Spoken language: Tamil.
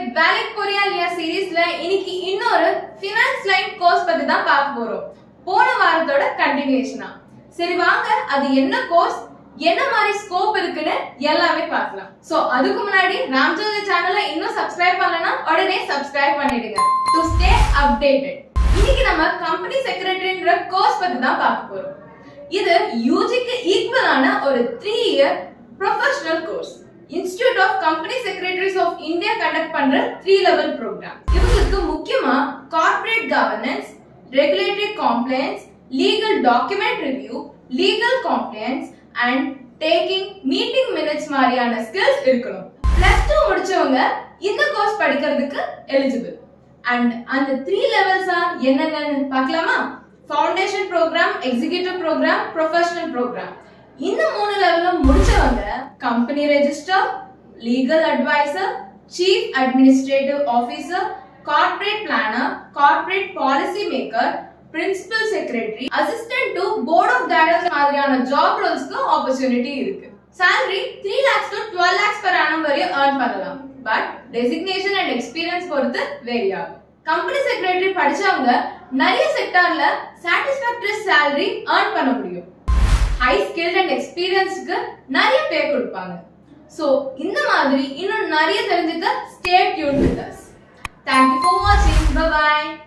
வேலைக்கு போறியா இல்லையா சீரீஸ்ல இன்னைக்கு இன்னொரு ஃபினான்ஸ் லைன் கோர்ஸ் பத்தி தான் பார்க்க போறோம் போன வாரத்தோட கண்டினியூஷனா சரி வாங்க அது என்ன கோர்ஸ் என்ன மாதிரி ஸ்கோப் இருக்குன்னு எல்லாமே பார்க்கலாம் சோ அதுக்கு முன்னாடி ராம்ஜோதி சேனலை இன்னும் சப்ஸ்கிரைப் பண்ணலனா உடனே சப்ஸ்கிரைப் பண்ணிடுங்க டு ஸ்டே அப்டேட்டட் இன்னைக்கு நம்ம கம்பெனி செக்ரட்டரின்ற கோர்ஸ் பத்தி தான் பார்க்க போறோம் இது யூஜிக்கு ஈக்குவலான ஒரு three year professional course institute of company secretaries of India conduct பண்ற த்ரீ லெவல் ப்ரோக்ராம் இவங்களுக்கு முக்கியமா corporate governance regulatory compliance legal document review legal compliance and taking meeting minutes மாதிரியான ஸ்கில்ஸ் இருக்கணும் பிளஸ் டூ முடிச்சவங்க இந்த கோர்ஸ் படிக்கிறதுக்கு எலிஜிபிள் அண்ட் அந்த த்ரீ லெவல்ஸா என்னென்னு பார்க்கலாமா foundation programme executive programme professional programme இந்த மூணு லெவலும் முடிச்சவங்க company register legal adviser chief administrative officer corporate planner corporate policy maker principal secretary assistant to board of directors மாதிரியான ஜாப் ரோல்ஸ்க்கு ஆப்பர்ச்சுனிட்டி இருக்கு salary three lakhs to twelve lakhs per annum வரையும் earn பண்ணலாம் பட் டெசிக்னேஷன் அண்ட் எக்ஸ்பீரியன்ஸ் பொறுத்து வேரி ஆகும் கம்பெனி செக்ரட்டரி படிச்சவங்க நிறைய செக்டார்ல சாட்டிஸ்பாக்டரி salary earn பண்ண முடியும் ஹை ஸ்கில்ட் அண்ட் எக்ஸ்பீரியன்ஸ்க்கு நிறைய பே கொடுப்பாங்க சோ இந்த மாதிரி இன்னும் நிறைய தெரிஞ்சுக்க stay tune with us thank you for வாட்சிங் பை